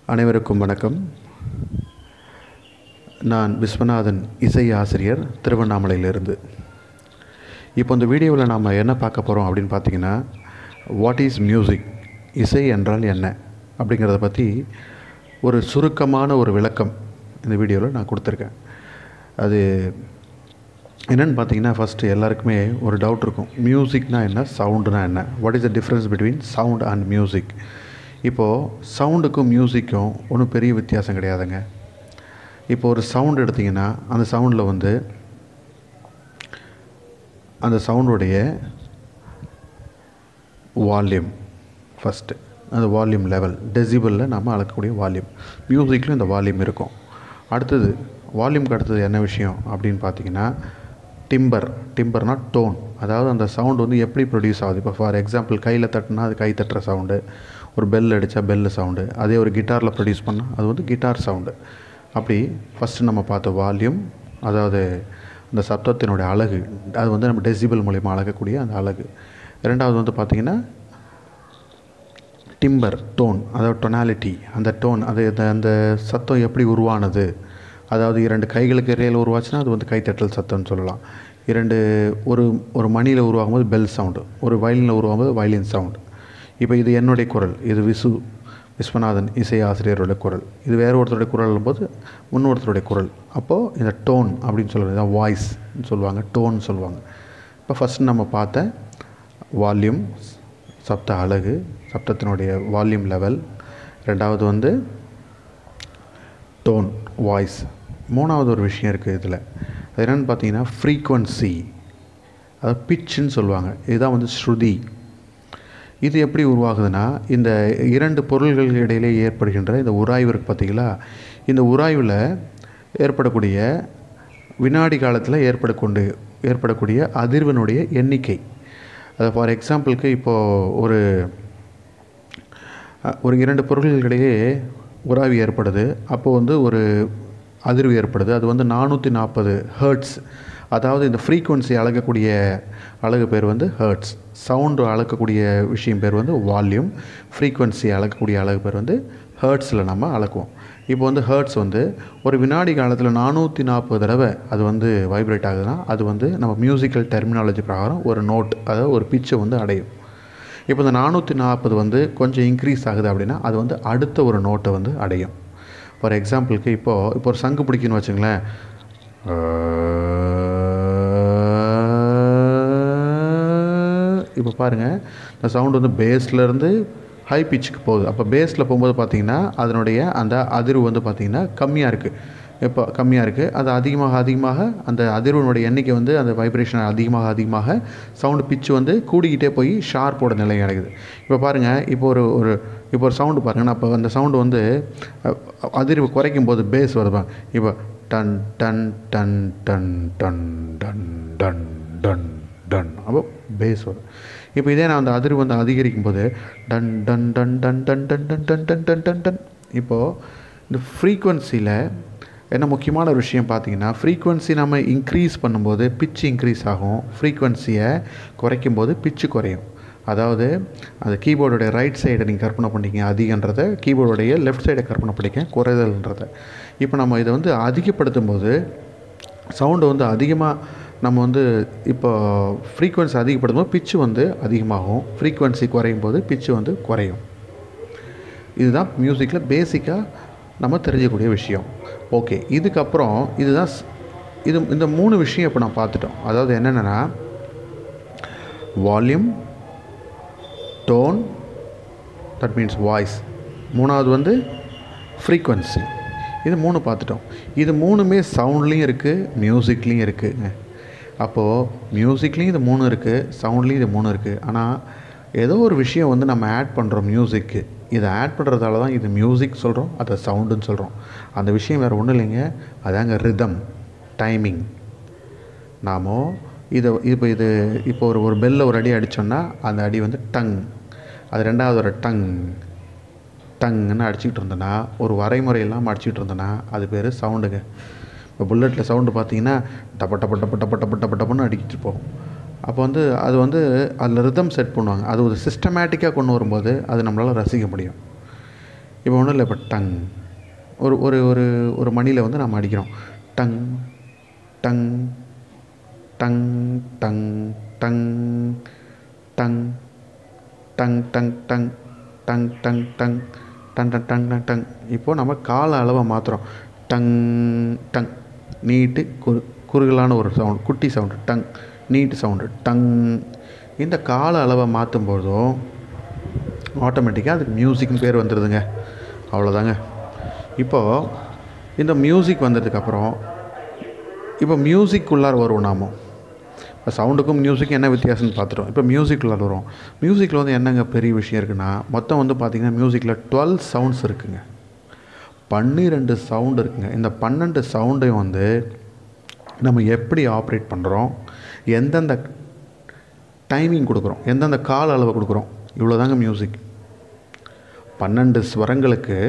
அனைவருக்கும் வணக்கம் நான் விஸ்வநாதன் இசை ஆசிரியர் திருவண்ணாமலையிலிருந்து இப்போ இந்த வீடியோவில் நாம் என்ன பார்க்க போகிறோம் அப்படின்னு பார்த்தீங்கன்னா வாட் இஸ் மியூசிக் இசை என்றால் என்ன அப்படிங்கிறத பற்றி ஒரு சுருக்கமான ஒரு விளக்கம் இந்த வீடியோவில் நான் கொடுத்துருக்கேன் அது என்னென்னு பார்த்தீங்கன்னா ஃபஸ்ட்டு எல்லாருக்குமே ஒரு டவுட் இருக்கும் மியூசிக்னா என்ன சவுண்டுனா என்ன what is the difference between sound and music இப்போது சவுண்டுக்கும் மியூசிக்கும் ஒன்றும் பெரிய வித்தியாசம் கிடையாதுங்க இப்போ ஒரு சவுண்ட் எடுத்திங்கன்னா அந்த சவுண்டில் வந்து அந்த சவுண்டுடைய வால்யூம் ஃபஸ்ட்டு அந்த வால்யூம் லெவல் டெசிபிளில் நம்ம அளக்கக்கூடிய வால்யூம் மியூசிக்லையும் இந்த வால்யூம் இருக்கும் அடுத்தது வால்யூம்க்கு அடுத்தது என்ன விஷயம் அப்படின்னு பார்த்தீங்கன்னா டிம்பர் டிம்பர்னால் டோன் அதாவது அந்த சவுண்டு வந்து எப்படி ப்ரொடியூஸ் ஆகுது இப்போ ஃபார் எக்ஸாம்பிள் கையில் தட்டினா அது கை தட்டுற சவுண்டு ஒரு பெல் அடித்தா பெல்லு சவுண்டு அதே ஒரு கிட்டாரில் ப்ரொடியூஸ் பண்ணால் அது வந்து கிட்டார் சவுண்டு அப்படி ஃபஸ்ட்டு நம்ம பார்த்த வால்யூம் அதாவது அந்த சப்தத்தினுடைய அழகு அது வந்து நம்ம டெசிபிள் மூலிமா அழகக்கூடிய அந்த அழகு ரெண்டாவது வந்து பார்த்திங்கன்னா டிம்பர் டோன் அதாவது டொனாலிட்டி அந்த டோன் அது அந்த அந்த சத்தம் எப்படி உருவானது அதாவது இரண்டு கைகளுக்கு இடையில் உருவாச்சுன்னா அது வந்து கைத்தட்டல் சத்தம்னு சொல்லலாம் இரண்டு ஒரு ஒரு மணியில் உருவாகும் போது பெல் சவுண்டு ஒரு வயலினில் உருவாகும் போது வயலின் சவுண்டு இப்போ இது என்னுடைய குரல் இது விசு விஸ்வநாதன் இசை ஆசிரியருடைய குரல் இது வேறு ஒருத்தருடைய குரல் போது இன்னொருத்தருடைய குரல் அப்போது இந்த டோன் அப்படின்னு சொல்கிறது இதான் வாய்ஸ் சொல்லுவாங்க டோன் சொல்லுவாங்க இப்போ ஃபஸ்ட் நம்ம பார்த்த வால்யூம் சப்த அழகு சப்தத்தினுடைய வால்யூம் லெவல் ரெண்டாவது வந்து டோன் வாய்ஸ் மூணாவது ஒரு விஷயம் இருக்குது இதில் அது என்னென்னு பார்த்தீங்கன்னா ஃப்ரீக்குவன்சி அதாவது பிச்சுன்னு சொல்லுவாங்க இதுதான் வந்து ஸ்ருதி இது எப்படி உருவாகுதுன்னா இந்த இரண்டு பொருள்களுக்கு இடையிலே ஏற்படுகின்ற இந்த உராய்வு இருக்குது பார்த்தீங்களா இந்த உராய்வில் ஏற்படக்கூடிய வினாடி காலத்தில் ஏற்படக்கொண்டு ஏற்படக்கூடிய அதிர்வனுடைய எண்ணிக்கை அது ஃபார் எக்ஸாம்பிளுக்கு இப்போது ஒரு ஒரு இரண்டு பொருள்களிடையே உராய்வு ஏற்படுது அப்போது வந்து ஒரு அதிர்வு ஏற்படுது அது வந்து நானூற்றி நாற்பது ஹேர்ட்ஸ் அதாவது இந்த ஃப்ரீக்குவன்சி அளக்கக்கூடிய அழகு பேர் வந்து ஹேர்ட்ஸ் சவுண்டு அளக்கக்கூடிய விஷயம் பேர் வந்து வால்யூம் ஃப்ரீக்குவன்சி அளக்கக்கூடிய அழகு பேர் வந்து ஹேர்ட்ஸில் நம்ம அளக்குவோம் இப்போ வந்து ஹேர்ட்ஸ் வந்து ஒரு வினாடி காலத்தில் நானூற்றி நாற்பது தடவை அது வந்து வைப்ரேட் ஆகுதுன்னா அது வந்து நம்ம மியூசிக்கல் டெர்மினாலஜி பிரகாரம் ஒரு நோட் அதாவது ஒரு பிச்சை வந்து அடையும் இப்போ இந்த நானூற்றி நாற்பது வந்து கொஞ்சம் இன்க்ரீஸ் ஆகுது அப்படின்னா அது வந்து அடுத்த ஒரு நோட்டை வந்து அடையும் ஃபார் எக்ஸாம்பிளுக்கு இப்போது இப்போ ஒரு சங்கு பிடிக்குன்னு வச்சுங்களேன் இப்போ பாருங்கள் இந்த சவுண்ட் வந்து பேஸ்லேருந்து ஹை பிச்சுக்கு போகுது அப்போ பேஸில் போகும்போது பார்த்திங்கன்னா அதனுடைய அந்த அதிர்வு வந்து பார்த்திங்கன்னா கம்மியாக இருக்குது இப்போ கம்மியாக இருக்குது அது அதிகமாக அதிகமாக அந்த அதிர்வனுடைய எண்ணிக்கை வந்து அந்த வைப்ரேஷன் அதிகமாக அதிகமாக சவுண்டு பிச்சு வந்து கூடிக்கிட்டே போய் ஷார்ப்போட நிலை அடையுது இப்போ பாருங்கள் இப்போ ஒரு ஒரு இப்போ ஒரு சவுண்டு பாருங்கள் அப்போ அந்த சவுண்டு வந்து அதிர்வு குறைக்கும் போது பேஸ் வருவாங்க இப்போ டன் டன் டன் டன் டன் டன் டன் டன் டன் அப்போ பேஸ் வரும் இப்போ இதே நான் அந்த அதிர்வு வந்து அதிகரிக்கும் போது டன் டன் டன் டன் டன் டன் டன் டன் டன் டன் டன் டன் இப்போது இந்த ஃப்ரீக்குவன்சியில் என்ன முக்கியமான ஒரு விஷயம் பார்த்தீங்கன்னா ஃப்ரீக்குவன்சி நம்ம இன்க்ரீஸ் பண்ணும்போது பிச்சு இன்க்ரீஸ் ஆகும் ஃப்ரீக்குவன்சியை குறைக்கும் போது பிச்சு குறையும் அதாவது அந்த கீபோர்டுடைய ரைட் சைடை நீங்கள் கற்பனை பண்ணிங்க அதிகன்றதை கீபோர்டுடைய லெஃப்ட் சைடை கற்பனை பண்ணிக்க குறைதல்ன்றதை இப்போ நம்ம இதை வந்து அதிகப்படுத்தும் போது சவுண்டு வந்து அதிகமாக நம்ம வந்து இப்போ ஃப்ரீக்குவன்சி அதிகப்படுத்தும் போது பிச்சு வந்து அதிகமாகும் ஃப்ரீக்குவன்சி குறையும் போது பிச்சு வந்து குறையும் இதுதான் மியூசிக்கில் பேசிக்காக நம்ம தெரிஞ்சக்கூடிய விஷயம் ஓகே இதுக்கப்புறம் இதுதான் இது இந்த மூணு விஷயம் இப்போ நான் பார்த்துட்டோம் அதாவது என்னென்னா volume tone that means voice மூணாவது வந்து ஃப்ரீக்குவன்சி இது மூணு பார்த்துட்டோம் இது மூணுமே சவுண்ட்லேயும் இருக்குது மியூசிக்லேயும் இருக்குதுங்க அப்போது மியூசிக்லேயும் இது மூணு இருக்குது சவுண்ட்லேயும் இது மூணு இருக்குது ஆனால் ஏதோ ஒரு விஷயம் வந்து நம்ம ஆட் பண்ணுறோம் மியூசிக்கு இதை ஆட் பண்ணுறதால தான் இது மியூசிக் சொல்கிறோம் அதை சவுண்டுன்னு சொல்கிறோம் அந்த விஷயம் வேறு ஒன்றும் இல்லைங்க அதாங்க ரிதம் டைமிங் நாமோ இதை இப்போ இது இப்போ ஒரு ஒரு பெல்ல ஒரு அடி அடித்தோன்னா அந்த அடி வந்து டங் அது ரெண்டாவது ஒரு டங் டங்குன்னு அடிச்சுக்கிட்டு இருந்தோன்னா ஒரு வரைமுறையெல்லாம் அடிச்சுக்கிட்டு இருந்தோன்னா அது பேர் சவுண்டுங்க இப்போ புல்லட்டில் சவுண்டு பார்த்தீங்கன்னா டப்ப டப்ப டப்ப டப்ப டப்ப டப்ப டப்புன்னு அடிக்கிட்டு போகும் அப்போ வந்து அது வந்து அதில் ரிதம் செட் பண்ணுவாங்க அது ஒரு சிஸ்டமேட்டிக்காக கொண்டு வரும்போது அது நம்மளால் ரசிக்க முடியும் இப்போ ஒன்றும் இல்லை இப்போ டங் ஒரு ஒரு ஒரு ஒரு மணியில் வந்து நம்ம அடிக்கிறோம் டங் டங் டங் டங் டங் டங் டங் டங் டங் டங் டங் டங் டன் டன் டங் டங் டங் இப்போது நம்ம கால அளவை மாற்றுறோம் டங் டங் நீட்டு குறு குறுகலான ஒரு சவுண்ட் குட்டி சவுண்டு டங் நீட்டு சவுண்டு டங் இந்த கால அளவை மாற்றும் பொழுதும் ஆட்டோமேட்டிக்காக அதுக்கு மியூசிக்னு பேர் வந்துடுதுங்க அவ்வளோதாங்க இப்போது இந்த மியூசிக் வந்ததுக்கப்புறம் இப்போ மியூசிக் உள்ளார வருவோம் நாம இப்போ சவுண்டுக்கும் மியூசிக் என்ன வித்தியாசம்னு பார்த்துட்டோம் இப்போ மியூசிக் உள்ளார வரும் மியூசிக்கில் வந்து என்னங்க பெரிய விஷயம் இருக்குன்னா மொத்தம் வந்து பார்த்திங்கன்னா மியூசிக்கில் டுவெல் சவுண்ட்ஸ் இருக்குங்க பன்னிரெண்டு சவுண்டு இருக்குங்க இந்த பன்னெண்டு சவுண்டையும் வந்து நம்ம எப்படி ஆப்ரேட் பண்ணுறோம் எந்தெந்த டைமிங் கொடுக்குறோம் எந்தெந்த கால அளவு கொடுக்குறோம் இவ்வளோதாங்க மியூசிக் பன்னெண்டு ஸ்வரங்களுக்கு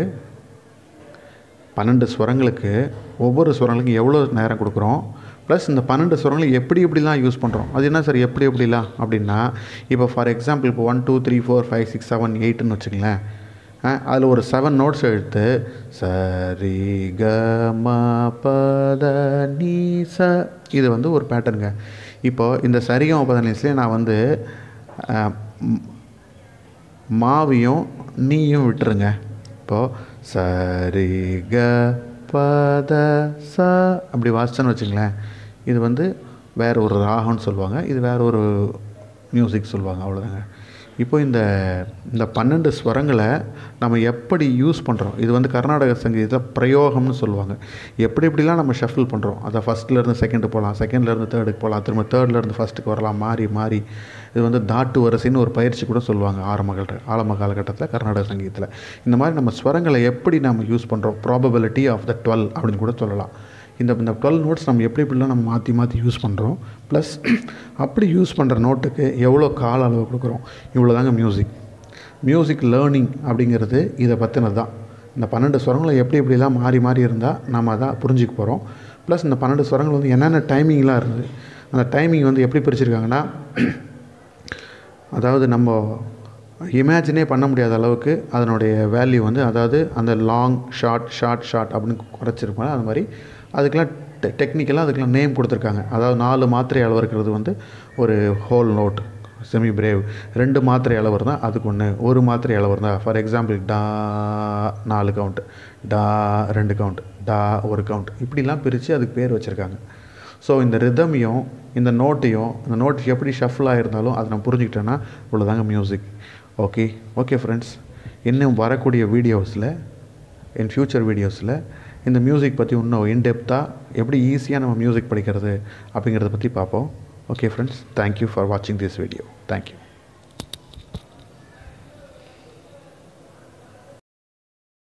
பன்னெண்டு ஸ்வரங்களுக்கு ஒவ்வொரு ஸ்வரங்களுக்கும் எவ்வளோ நேரம் கொடுக்குறோம் ப்ளஸ் இந்த பன்னெண்டு ஸ்வரங்களை எப்படி எப்படிலாம் யூஸ் பண்ணுறோம் அது என்ன சார் எப்படி எப்படிலாம் அப்படின்னா இப்போ ஃபார் எக்ஸாம்பிள் இப்போ one two three four five six seven எயிட்டுன்னு வச்சுங்களேன் அதில் ஒரு செவன் நோட்ஸ் எடுத்து சரி க ம பத நீ ச இது வந்து ஒரு பேட்டர்னுங்க இப்போது இந்த சரிகம் பத நீஸ்லேயே நான் வந்து அஹ், ம், மாவையும் நீயும் விட்டுருங்க இப்போது சரி க பத ச அப்படி வாசிச்சேன்னு வச்சுங்களேன் இது வந்து வேற ஒரு ராகம்னு சொல்லுவாங்க இது வேற ஒரு மியூசிக் சொல்லுவாங்க அவ்வளோதாங்க இப்போ இந்த இந்த பன்னெண்டு ஸ்வரங்களை நம்ம எப்படி யூஸ் பண்ணுறோம் இது வந்து கர்நாடக சங்கீதத்தில் பிரயோகம்னு சொல்லுவாங்க எப்படி எப்படிலாம் நம்ம ஷஃபில் பண்ணுறோம் அதை ஃபஸ்ட்லேருந்து செகண்டு போகலாம் செகண்ட்லேருந்து தேர்டுக்கு போகலாம் திரும்ப தேர்ட்லேருந்து ஃபஸ்ட்டுக்கு வரலாம் மாறி மாறி இது வந்து தாட்டு வரிசைன்னு ஒரு பயிற்சி கூட சொல்லுவாங்க ஆரம்ப கால ஆரம்ப காலகட்டத்தில் கர்நாடக சங்கீதத்தில் இந்த மாதிரி நம்ம ஸ்வரங்களை எப்படி நம்ம யூஸ் பண்ணுறோம் ப்ராபபிலிட்டி ஆஃப் த டுவெல் அப்படின்னு கூட சொல்லலாம் இந்த இந்த டுவெல் நோட்ஸ் நம்ம எப்படி எப்படிலாம் நம்ம மாற்றி மாற்றி யூஸ் பண்ணுறோம் ப்ளஸ் அப்படி யூஸ் பண்ணுற நோட்டுக்கு எவ்வளோ கால அளவு கொடுக்குறோம் இவ்வளோ தாங்க மியூசிக் மியூசிக் லேர்னிங் அப்படிங்கிறது இதை பற்றினது தான் இந்த பன்னெண்டு ஸ்வரங்களை எப்படி எப்படிலாம் மாறி மாறி இருந்தால் நம்ம அதை புரிஞ்சுக்க போகிறோம் ப்ளஸ் இந்த பன்னெண்டு ஸ்வரங்கள் வந்து என்னென்ன டைமிங்லாம் இருக்குது அந்த டைமிங் வந்து எப்படி பிரிச்சிருக்காங்கன்னா அதாவது நம்ம இமேஜினே பண்ண முடியாத அளவுக்கு அதனுடைய வேல்யூ வந்து அதாவது அந்த லாங் ஷார்ட் ஷார்ட் ஷார்ட் அப்படின்னு குறைச்சிருப்பாங்க அது மாதிரி அதுக்கெல்லாம் டெ டெக்னிக்கலாக அதுக்கெல்லாம் நேம் கொடுத்துருக்காங்க அதாவது நாலு மாத்திரை அளவு இருக்கிறது வந்து ஒரு ஹோல் நோட் செமி பிரேவ் ரெண்டு மாத்திரை அளவு இருந்தால் அதுக்கு ஒன்று ஒரு மாத்திரை அளவு இருந்தால் ஃபார் எக்ஸாம்பிள் டா நாலு கவுண்ட் டா ரெண்டு கவுண்ட் டா ஒரு கவுண்ட் இப்படிலாம் பிரித்து அதுக்கு பேர் வச்சுருக்காங்க ஸோ இந்த ரிதமையும் இந்த நோட்டையும் இந்த நோட் எப்படி ஷஃபிளாக இருந்தாலும் அதை நான் புரிஞ்சுக்கிட்டேன்னா இவ்வளோதாங்க மியூசிக் ஓகே ஓகே ஃப்ரெண்ட்ஸ் இன்னும் வரக்கூடிய வீடியோஸில் என் ஃப்யூச்சர் வீடியோஸில் இந்த மியூசிக் பற்றி இன்னும் இன்டெப்த்தாக எப்படி ஈஸியாக நம்ம மியூசிக் படிக்கிறது அப்படிங்கிறத பற்றி பார்ப்போம் ஓகே ஃப்ரெண்ட்ஸ் தேங்க்யூ ஃபார் வாட்சிங் திஸ் வீடியோ தேங்க்யூ